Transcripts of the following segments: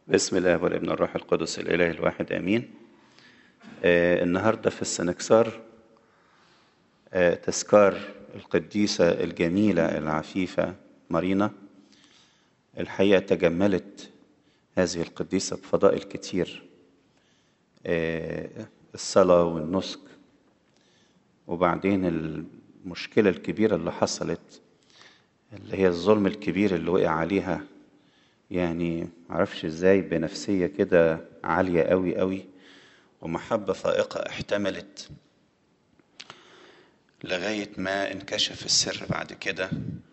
باسم الله والابن الروح القدس الاله الواحد امين آه النهارده في السنكسار آه تذكار القديسه الجميله العفيفه مارينا الحقيقه تجملت هذه القديسه بفضائل كتير آه الصلاه والنسك وبعدين المشكله الكبيره اللي حصلت اللي هي الظلم الكبير اللي وقع عليها يعني معرفش ازاي بنفسية كده عالية قوي قوي ومحبة فائقة احتملت لغاية ما انكشف السر بعد كده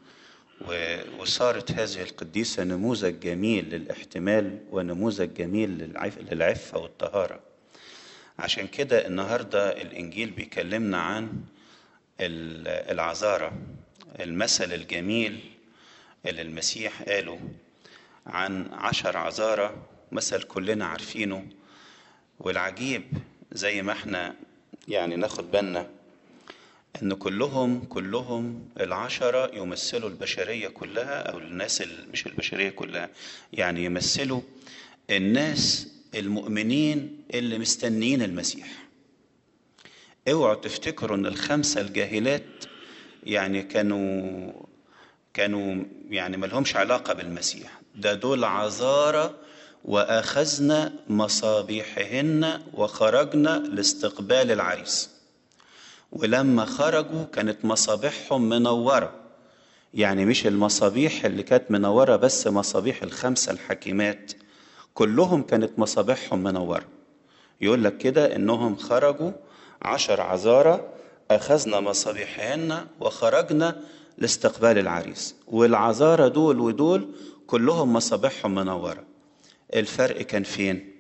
وصارت هذه القديسة نموذج جميل للاحتمال ونموذج جميل للعفة والطهارة عشان كده النهاردة الإنجيل بيكلمنا عن العذارة المثل الجميل اللي المسيح قاله عن عشر عذارى مثل كلنا عارفينه والعجيب زي ما احنا يعني ناخد بالنا ان كلهم كلهم العشرة يمثلوا البشرية كلها او الناس مش البشرية كلها يعني يمثلوا الناس المؤمنين اللي مستنيين المسيح اوعوا تفتكروا ان الخمسة الجاهلات يعني كانوا كانوا يعني ملهمش علاقة بالمسيح ده دول عذارى وأخذنا مصابيحهن وخرجنا لاستقبال العريس ولما خرجوا كانت مصابيحهم منورة يعني مش المصابيح اللي كانت منورة بس مصابيح الخمسة الحكيمات كلهم كانت مصابيحهم منورة يقول لك كده إنهم خرجوا عشر عذارى أخذنا مصابيحهن وخرجنا لاستقبال العريس والعذارى دول ودول كلهم مصابيحهم منورة الفرق كان فين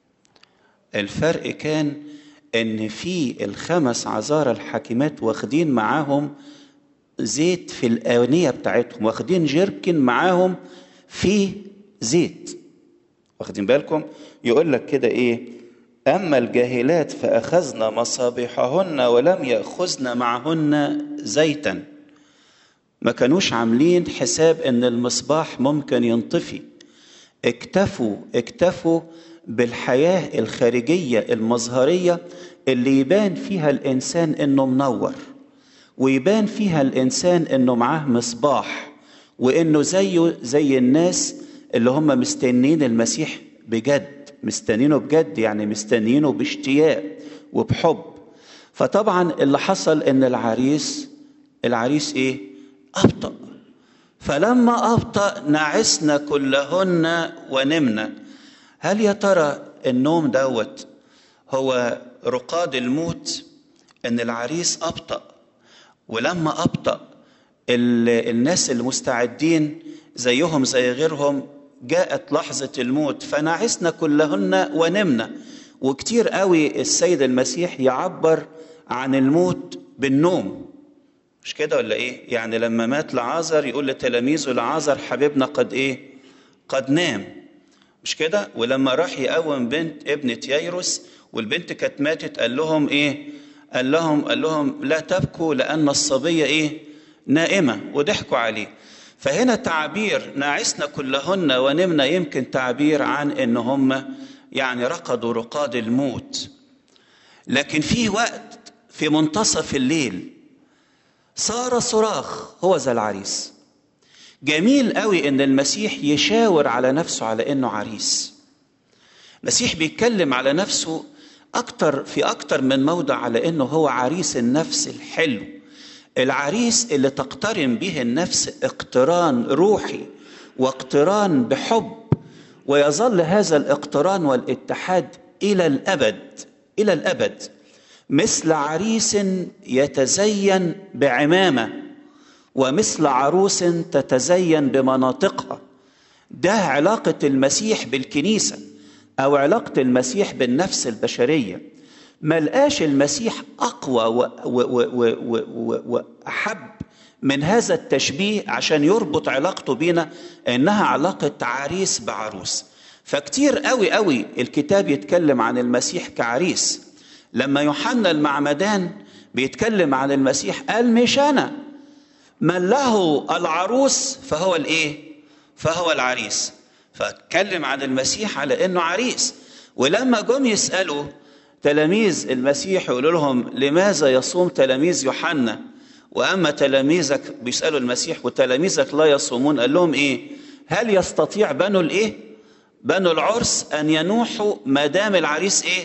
الفرق كان ان في الخمس عذارى الحاكمات واخدين معاهم زيت في الآنية بتاعتهم واخدين جركن معاهم في زيت واخدين بالكم يقول لك كده ايه أما الجاهلات فأخذنا مصابيحهن ولم يأخذن معهن زيتا ما كانوش عاملين حساب ان المصباح ممكن ينطفي اكتفوا اكتفوا بالحياة الخارجية المظهرية اللي يبان فيها الإنسان إنه منور ويبان فيها الإنسان إنه معاه مصباح وإنه زيه زي الناس اللي هم مستنين المسيح بجد مستنينه بجد يعني مستنينه باشتياق وبحب فطبعا اللي حصل إن العريس العريس إيه؟ أبطأ فلما أبطأ نعسنا كلهن ونمنا هل يا ترى النوم دوت هو رقاد الموت ان العريس أبطأ ولما أبطأ الناس المستعدين زيهم زي غيرهم جاءت لحظة الموت فنعسنا كلهن ونمنا وكتير قوي السيد المسيح يعبر عن الموت بالنوم مش كده ولا ايه يعني لما مات لعازر يقول لتلاميذه لعازر حبيبنا قد ايه قد نام مش كده ولما راح يقوم بنت ابنة ييروس والبنت كانت ماتت قال لهم ايه قال لهم قال لهم لا تبكوا لان الصبيه ايه نائمه وضحكوا عليه فهنا تعبير نعسنا كلهن ونمنا يمكن تعبير عن ان هم يعني رقدوا رقاد الموت لكن في وقت في منتصف الليل صار صراخ هو ذا العريس جميل قوي ان المسيح يشاور على نفسه على انه عريس المسيح بيتكلم على نفسه اكتر في اكتر من موضع على انه هو عريس النفس الحلو العريس اللي تقترن به النفس اقتران روحي واقتران بحب ويظل هذا الاقتران والاتحاد الى الابد الى الابد مثل عريس يتزين بعمامه ومثل عروس تتزين بمناطقها ده علاقه المسيح بالكنيسه او علاقه المسيح بالنفس البشريه ملقاش المسيح اقوى واحب من هذا التشبيه عشان يربط علاقته بينا انها علاقه عريس بعروس فكتير قوي قوي الكتاب يتكلم عن المسيح كعريس لما يوحنا المعمدان بيتكلم عن المسيح قال مش انا من له العروس فهو الايه فهو العريس فاتكلم عن المسيح على انه عريس ولما جم يسالوا تلاميذ المسيح يقولوا لهم لماذا يصوم تلاميذ يوحنا واما تلاميذك بيسالوا المسيح وتلاميذك لا يصومون قال لهم ايه هل يستطيع بنو الايه بنو العرس ان ينوحوا ما دام العريس ايه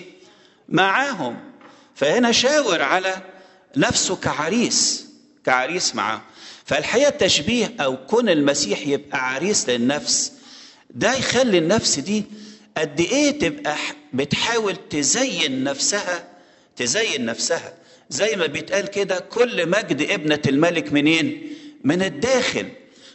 معاهم فهنا شاور على نفسه كعريس كعريس معاه فالحقيقه التشبيه او كون المسيح يبقى عريس للنفس ده يخلي النفس دي قد ايه تبقى بتحاول تزين نفسها تزين نفسها زي ما بيتقال كده كل مجد ابنة الملك منين؟ من الداخل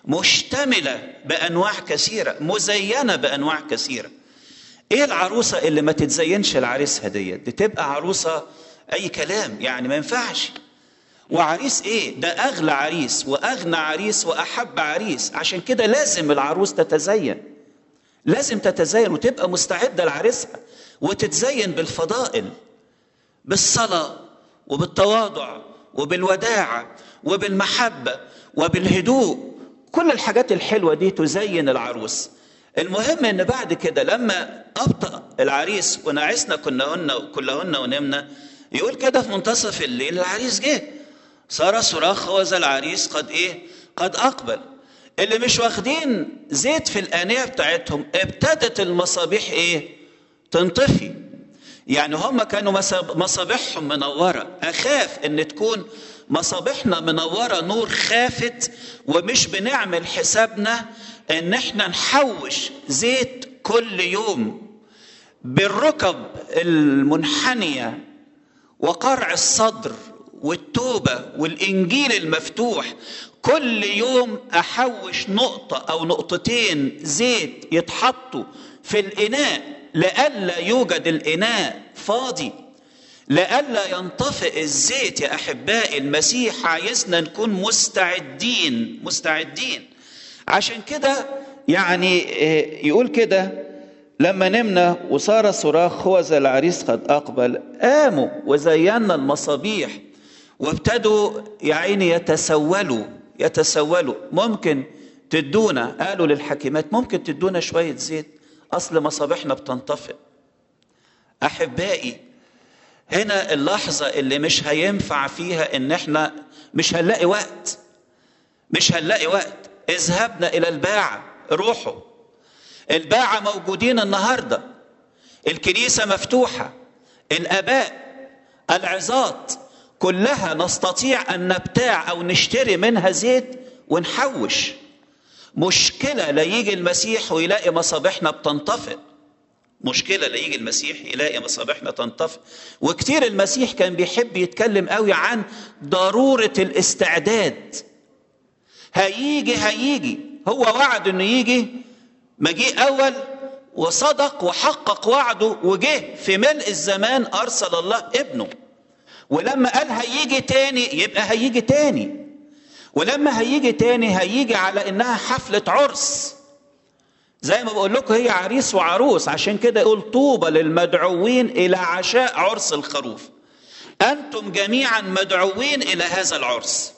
مشتملة بأنواع كثيرة مزينة بأنواع كثيرة ايه العروسة اللي ما تتزينش لعريسها ديت دي تبقى عروسة اي كلام يعني ما ينفعش وعريس ايه ده اغلى عريس واغنى عريس واحب عريس عشان كده لازم العروس تتزين لازم تتزين وتبقى مستعدة لعريسها وتتزين بالفضائل بالصلاة وبالتواضع وبالوداعة وبالمحبة وبالهدوء كل الحاجات الحلوة دي تزين العروس المهم ان بعد كده لما ابطأ العريس ونعسنا كنا كلهن ونمنا يقول كده في منتصف الليل العريس جه صار صراخ وذا العريس قد ايه قد اقبل اللي مش واخدين زيت في الانيه بتاعتهم ابتدت المصابيح ايه تنطفي يعني هم كانوا مصابيحهم منوره اخاف ان تكون مصابيحنا منوره نور خافت ومش بنعمل حسابنا ان احنا نحوش زيت كل يوم بالركب المنحنيه وقرع الصدر والتوبه والانجيل المفتوح كل يوم احوش نقطه او نقطتين زيت يتحطوا في الاناء لئلا يوجد الاناء فاضي لئلا ينطفئ الزيت يا احبائي المسيح عايزنا نكون مستعدين مستعدين عشان كده يعني يقول كده لما نمنا وصار صراخ هو ذا العريس قد اقبل قاموا وزينا المصابيح وابتدوا يا عيني يتسولوا يتسولوا ممكن تدونا قالوا للحكيمات ممكن تدونا شويه زيت اصل مصابيحنا بتنطفئ احبائي هنا اللحظه اللي مش هينفع فيها ان احنا مش هنلاقي وقت مش هنلاقي وقت اذهبنا الى الباعه روحوا الباعه موجودين النهارده الكنيسه مفتوحه الاباء العظات كلها نستطيع ان نبتاع او نشتري منها زيت ونحوش مشكله لا يجي المسيح ويلاقي مصابيحنا بتنطفئ مشكله لا يجي المسيح يلاقي مصابيحنا تنطفئ وكتير المسيح كان بيحب يتكلم قوي عن ضروره الاستعداد هيجي هيجي هو وعد انه يجي مجيء اول وصدق وحقق وعده وجه في ملء الزمان ارسل الله ابنه ولما قال هيجي تاني يبقى هيجي تاني ولما هيجي تاني هيجي على انها حفلة عرس زي ما بقول لكم هي عريس وعروس عشان كده يقول طوبى للمدعوين الى عشاء عرس الخروف انتم جميعا مدعوين الى هذا العرس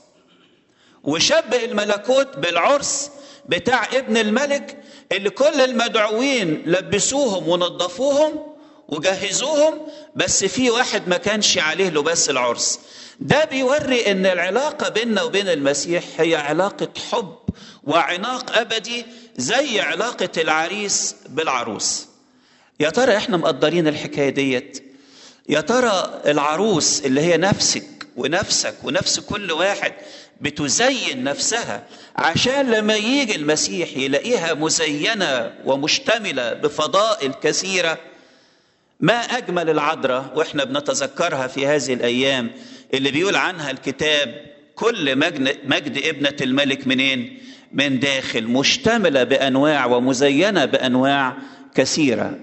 وشبه الملكوت بالعرس بتاع ابن الملك اللي كل المدعوين لبسوهم ونظفوهم وجهزوهم بس في واحد ما كانش عليه لباس العرس ده بيوري ان العلاقة بيننا وبين المسيح هي علاقة حب وعناق ابدي زي علاقة العريس بالعروس يا ترى احنا مقدرين الحكاية ديت يا ترى العروس اللي هي نفسك ونفسك ونفس كل واحد بتزين نفسها عشان لما يجي المسيح يلاقيها مزينة ومشتملة بفضائل كثيرة ما أجمل العذراء وإحنا بنتذكرها في هذه الأيام اللي بيقول عنها الكتاب كل مجد, مجد ابنة الملك منين؟ من داخل مشتملة بأنواع ومزينة بأنواع كثيرة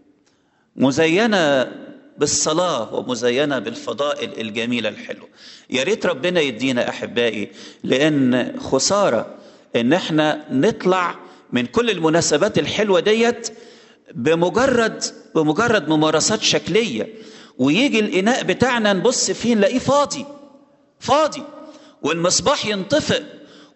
مزينة بالصلاة ومزينة بالفضائل الجميلة الحلوة يا ريت ربنا يدينا أحبائي لأن خسارة إن احنا نطلع من كل المناسبات الحلوة ديت بمجرد بمجرد ممارسات شكلية ويجي الإناء بتاعنا نبص فيه نلاقيه فاضي فاضي والمصباح ينطفئ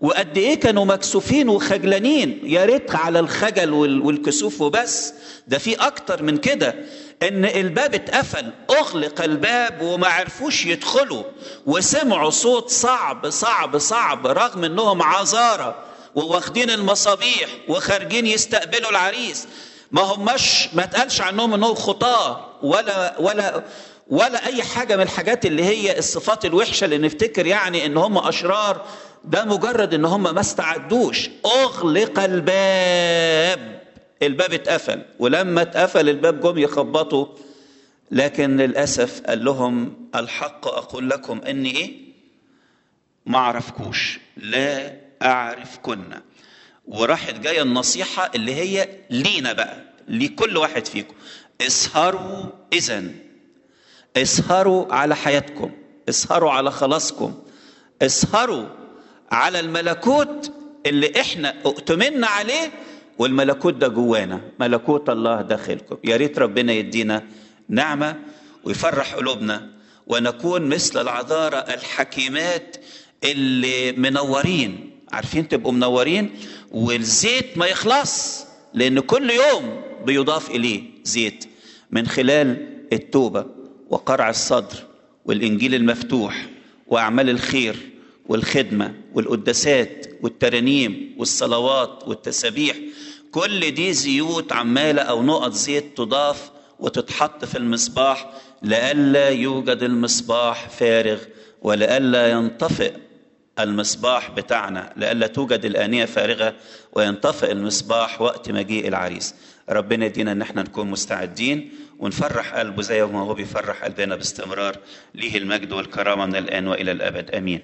وقد ايه كانوا مكسوفين وخجلانين يا ريت على الخجل وال- والكسوف وبس ده في اكتر من كده ان الباب اتقفل اغلق الباب وما عرفوش يدخلوا وسمعوا صوت صعب صعب صعب رغم انهم عذارى وواخدين المصابيح وخارجين يستقبلوا العريس ما هماش ما تقالش عنهم انهم خطاه ولا ولا ولا اي حاجه من الحاجات اللي هي الصفات الوحشه اللي نفتكر يعني ان هم اشرار ده مجرد ان هم ما استعدوش اغلق الباب الباب اتقفل ولما اتقفل الباب جم يخبطوا لكن للاسف قال لهم الحق اقول لكم اني ايه ما اعرفكوش لا اعرفكن وراحت جايه النصيحه اللي هي لينا بقى لكل واحد فيكم اسهروا اذا اسهروا على حياتكم اسهروا على خلاصكم اسهروا على الملكوت اللي احنا اؤتمنا عليه والملكوت ده جوانا ملكوت الله داخلكم يا ريت ربنا يدينا نعمه ويفرح قلوبنا ونكون مثل العذارى الحكيمات اللي منورين عارفين تبقوا منورين والزيت ما يخلص لان كل يوم بيضاف اليه زيت من خلال التوبه وقرع الصدر والانجيل المفتوح واعمال الخير والخدمه والقداسات والترانيم والصلوات والتسابيح كل دي زيوت عماله او نقط زيت تضاف وتتحط في المصباح لئلا يوجد المصباح فارغ ولئلا ينطفئ المصباح بتاعنا لئلا توجد الآنية فارغة وينطفئ المصباح وقت مجيء العريس ربنا يدينا ان احنا نكون مستعدين ونفرح قلبه زي ما هو بيفرح قلبنا باستمرار ليه المجد والكرامة من الآن وإلى الأبد آمين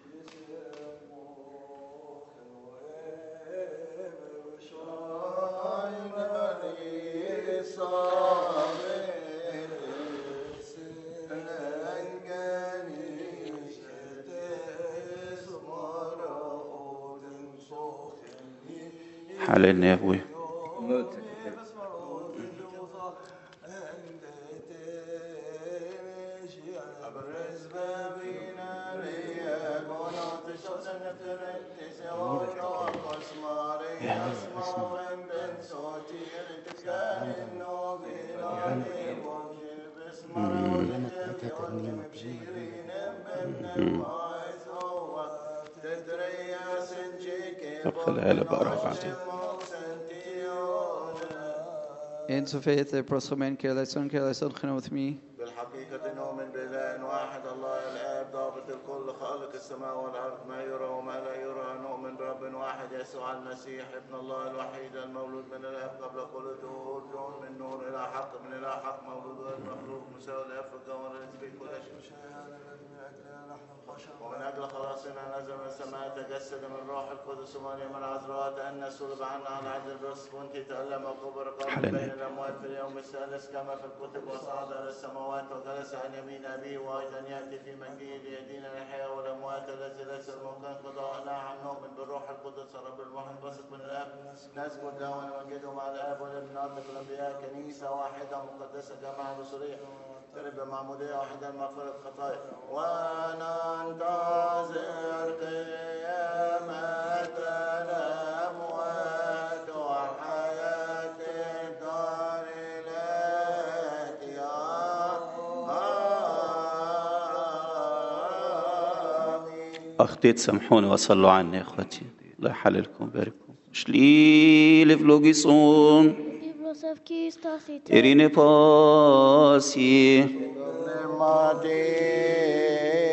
حللنا يا ابويا طب خليها لي بقراها بعدين En så faith prosomen keleson keleson خنوثمي بالحقيقة نؤمن بإله واحد الله الآب ضابط الكل خالق السماء والأرض ما يرى وما لا يرى نؤمن برب واحد يسوع المسيح ابن الله الوحيد المولود من الآب قبل كل دهور نور من نور إلى حق من إلى حق مولود غير مخلوق مساوي الآب في الكون وليس في كل شيء ومن أجل خلاصنا نزل من السماء تجسد من روح القدس ومريم العذراء تأنى صلب عنا على عهد الرسل كنت تألم وكبر قام حللنا. بين الأموات في اليوم الثالث كما في الكتب وصعد إلى السماوات وجلس عن يمين أبيه وأيضا يأتي في مجيء ليدين الحياة والأموات الذي ليس الممكن قضاءنا عن نؤمن بالروح القدس رب المحن بسط من الآب نسجد له ونمجده مع الآب والابن ناطق الأنبياء كنيسة واحدة مقدسة جامعة رسولية تربى معمودية واحدة مغفرة خطايا وننتظر قيامة الأموات وحياة الدار التي آمين أخطيت سامحوني وصلوا عني يا إخواتي الله يحللكم ويبارككم شلي فلوجيسون Ibrosevki Stasi إريني باسي Mati